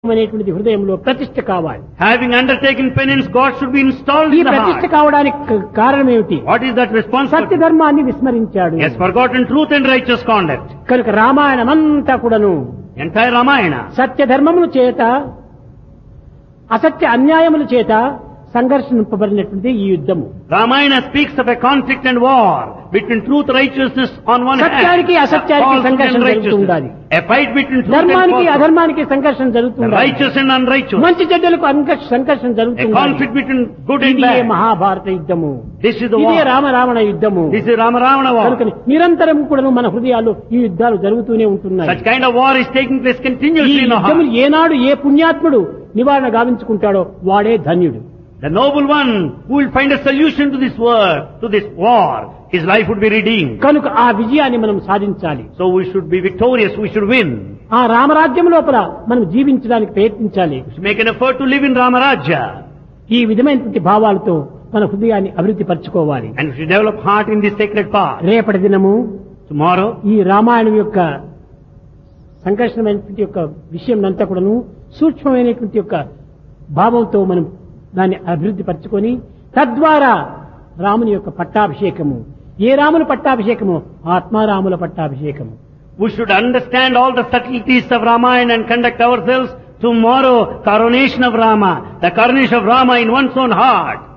అనేటువంటిది హృదయంలో ప్రతిష్ట కావాలి Having undertaken penance, God should be installed ఈ in the ప్రతిష్ట heart. కావడానికి క- కారణం ఏమిటి What is that Satya responsibility? ధర్మాన్ని విస్మరించాడు He has forgotten truth and righteous conduct. కనుక రామాయణం అంతా కూడాను Entire Ramayana. సత్య ధర్మముల చేత అసత్య అన్యాయముల చేత సంఘర్షింపబడినటువంటి ఈ యుద్ధము Ramayana speaks of a conflict and war between truth, righteousness on one hand, సత్యానికి అసత్యానికి falsehood సంఘర్షణ and జరుగుతూ ఉండాలి. righteousness. A fight between truth and ధర్మానికి falsehood. అధర్మానికి సంఘర్షణ The జరుగుతుంది righteous and unrighteous. మంచి చెడ్డలకు అంక- సంఘర్షణ A జరుగుతుంది conflict between good and ఇదే bad. మహాభారత యుద్ధము This is the ఇదే war. రామ రావణ యుద్ధము This is Rama-Ravana war. కనుక నిరంతరం కూడా మన హృదయాల్లో ఈ యుద్ధాలు జరుగుతూనే ఉంటున్నాయి Such kind of war is taking place ఈ continuously in the యుద్ధములు heart. ఏనాడు ఏ పుణ్యాత్ముడు నివారణ గావించుకుంటాడో వాడే ధన్యుడు The noble one who will find a solution to this war, to this war, his life would be redeemed. కనుక ఆ విజయాన్ని మనం సాధించాలి So we should be victorious, we should win. ఆ రామరాజ్యం లోపల మనం జీవించడానికి ప్రయత్నించాలి We should make an effort to live in Ramarajya. ఈ విధమైనటువంటి భావాలతో మన హృదయాన్ని అభివృద్ధి పరచుకోవాలి And we should develop heart in this sacred path. రేపటి దినము Tomorrow, ఈ రామాయణం యొక్క సంఘర్షణమైనటువంటి యొక్క విషయం అంతా కూడాను సూక్ష్మమైనటువంటి యొక్క భావంతో మనం దాన్ని అభివృద్ధి పరచుకొని తద్వారా రాముని యొక్క పట్టాభిషేకము ఏ రాముల పట్టాభిషేకము ఆత్మారాముల పట్టాభిషేకము we should understand all the subtleties of Ramayana and conduct ourselves tomorrow, coronation of Rama, the coronation of Rama in one's own heart.